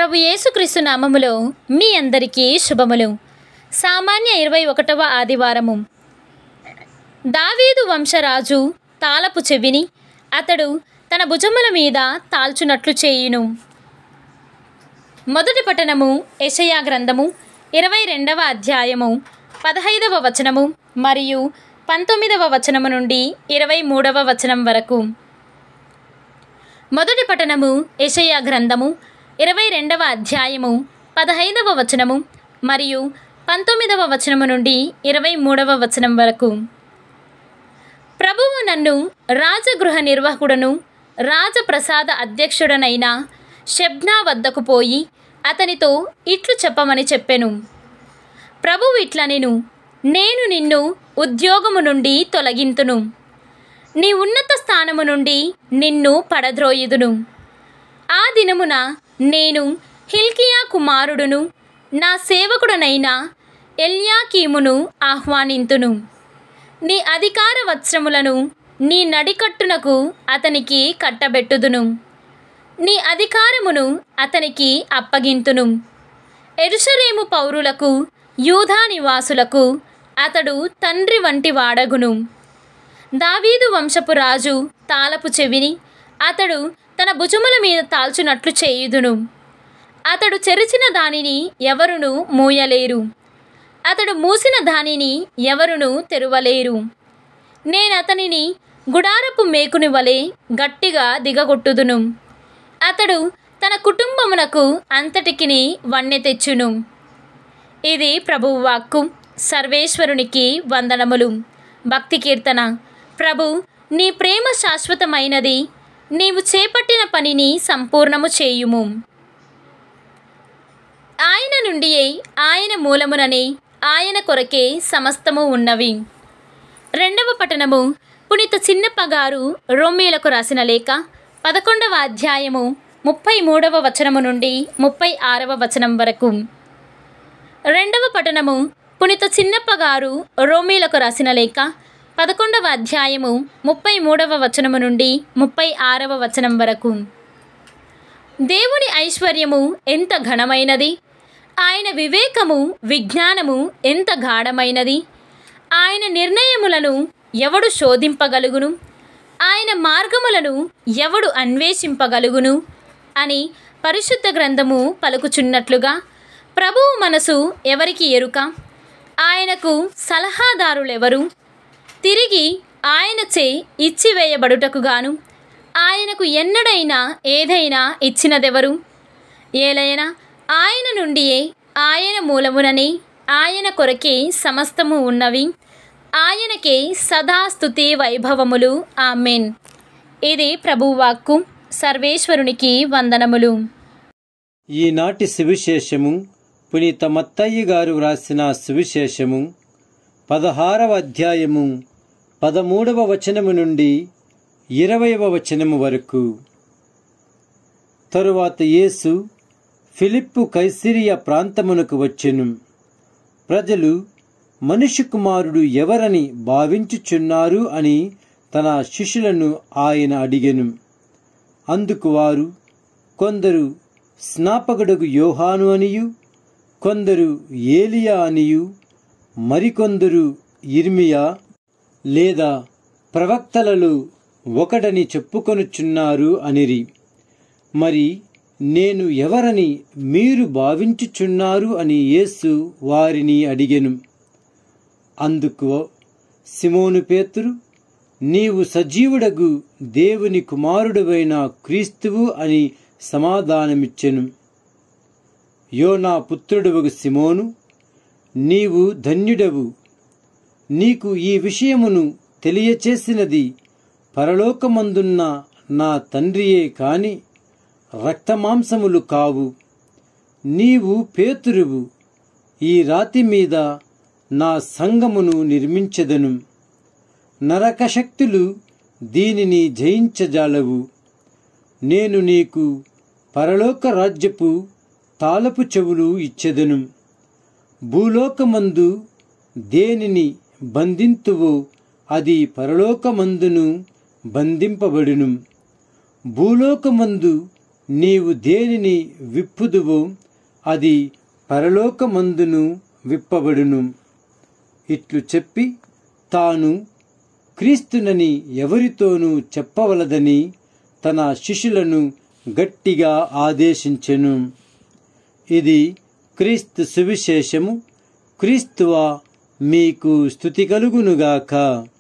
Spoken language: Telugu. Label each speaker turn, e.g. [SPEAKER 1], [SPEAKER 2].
[SPEAKER 1] ప్రభు యేసుక్రీస్తు నామములో మీ అందరికీ శుభములు సామాన్య ఇరవై ఒకటవ ఆదివారము దావీదు వంశరాజు తాళపు చెవిని అతడు తన భుజముల మీద తాల్చునట్లు చేయును మొదటి పట్టణము యెషయా గ్రంథము ఇరవై రెండవ అధ్యాయము పదహైదవ వచనము మరియు పంతొమ్మిదవ వచనము నుండి ఇరవై మూడవ వచనం వరకు మొదటి పట్టణము యెషయా గ్రంథము ఇరవై రెండవ అధ్యాయము పదహైదవ వచనము మరియు పంతొమ్మిదవ వచనము నుండి ఇరవై మూడవ వచనం వరకు ప్రభువు నన్ను రాజగృహ నిర్వాహకుడను రాజప్రసాద అధ్యక్షుడనైన షెబ్నా వద్దకు పోయి అతనితో ఇట్లు చెప్పమని చెప్పెను ప్రభువు ఇట్ల నేను నేను నిన్ను ఉద్యోగము నుండి తొలగింతును నీ ఉన్నత స్థానము నుండి నిన్ను పడద్రోయుదును ఆ దినమున నేను హిల్కియా కుమారుడును నా సేవకుడనైన ఎల్యాకీమును ఆహ్వానింతును నీ అధికార వస్త్రములను నీ నడికట్టునకు అతనికి కట్టబెట్టుదును నీ అధికారమును అతనికి అప్పగింతును ఎరుషలేము పౌరులకు యూధా నివాసులకు అతడు తండ్రి వంటి వాడగును దావీదు వంశపు రాజు తాళపు చెవిని అతడు తన భుజముల మీద తాల్చునట్లు చేయుదును అతడు చెరిచిన దానిని ఎవరును మూయలేరు అతడు మూసిన దానిని ఎవరును తెరువలేరు నేను అతనిని గుడారపు మేకుని వలె గట్టిగా దిగగొట్టుదును అతడు తన కుటుంబమునకు అంతటికిని వన్నె తెచ్చును ఇది ప్రభువు వాక్కు సర్వేశ్వరునికి వందనములు భక్తి కీర్తన ప్రభు నీ ప్రేమ శాశ్వతమైనది నీవు చేపట్టిన పనిని సంపూర్ణము చేయుము ఆయన నుండియే ఆయన మూలముననే ఆయన కొరకే సమస్తము ఉన్నవి రెండవ పట్టణము పునీత చిన్నప్ప గారు రోమీలకు రాసిన లేఖ పదకొండవ అధ్యాయము ముప్పై మూడవ వచనము నుండి ముప్పై ఆరవ వచనం వరకు రెండవ పట్టణము పునీత చిన్నప్ప గారు రోమీలకు రాసిన లేఖ పదకొండవ అధ్యాయము ముప్పై మూడవ వచనము నుండి ముప్పై ఆరవ వచనం వరకు దేవుని ఐశ్వర్యము ఎంత ఘనమైనది ఆయన వివేకము విజ్ఞానము ఎంత గాఢమైనది ఆయన నిర్ణయములను ఎవడు శోధింపగలుగును ఆయన మార్గములను ఎవడు అన్వేషింపగలుగును అని పరిశుద్ధ గ్రంథము పలుకుచున్నట్లుగా ప్రభువు మనసు ఎవరికి ఎరుక ఆయనకు సలహాదారులెవరు తిరిగి ఆయనచే ఇచ్చివేయబడుటకు గాను ఆయనకు ఎన్నడైనా ఏదైనా ఇచ్చినదెవరు ఏలైనా ఆయన నుండియే ఆయన మూలమునని ఆయన కొరకే సమస్తము ఉన్నవి ఆయనకే సదా స్తుతి వైభవములు ఆమెన్ ఇది ప్రభువాక్కు సర్వేశ్వరునికి వందనములు
[SPEAKER 2] ఈనాటి సువిశేషము పునీత మత్తయ్య గారు వ్రాసిన సువిశేషము పదహారవ అధ్యాయము పదమూడవ వచనము నుండి ఇరవైవ వచనము వరకు తరువాత యేసు ఫిలిప్పు కైసిరియా ప్రాంతమునకు వచ్చెను ప్రజలు మనుష్య కుమారుడు ఎవరని భావించుచున్నారు అని తన శిష్యులను ఆయన అడిగెను అందుకు వారు కొందరు స్నాపకుడుగు యోహాను అనియు కొందరు ఏలియా అనియు మరికొందరు ఇర్మియా లేదా ప్రవక్తలలో ఒకడని చెప్పుకొనుచున్నారు అనిరి మరి నేను ఎవరని మీరు భావించుచున్నారు అని యేసు వారిని అడిగెను అందుకు సిమోను పేతురు నీవు సజీవుడగు దేవుని కుమారుడువైన క్రీస్తువు అని సమాధానమిచ్చెను యోనా పుత్రుడవగు సిమోను నీవు ధన్యుడవు నీకు ఈ విషయమును తెలియచేసినది పరలోకమందున్న నా తండ్రియే కాని రక్తమాంసములు కావు నీవు పేతురువు ఈ రాతి మీద నా సంగమును నిర్మించెదను నరకశక్తులు దీనిని జయించజాలవు నేను నీకు పరలోక రాజ్యపు తాళపు చెవులు ఇచ్చెదను భూలోకమందు దేనిని బంధింతువో అది పరలోకమందును బంధింపబడును భూలోకమందు నీవు దేనిని విప్పుదువో అది పరలోకమందును విప్పబడును ఇట్లు చెప్పి తాను క్రీస్తునని ఎవరితోనూ చెప్పవలదని తన శిష్యులను గట్టిగా ఆదేశించెను ఇది క్రీస్తు సువిశేషము క్రీస్తువ మీకు స్థుతి కలుగునుగాక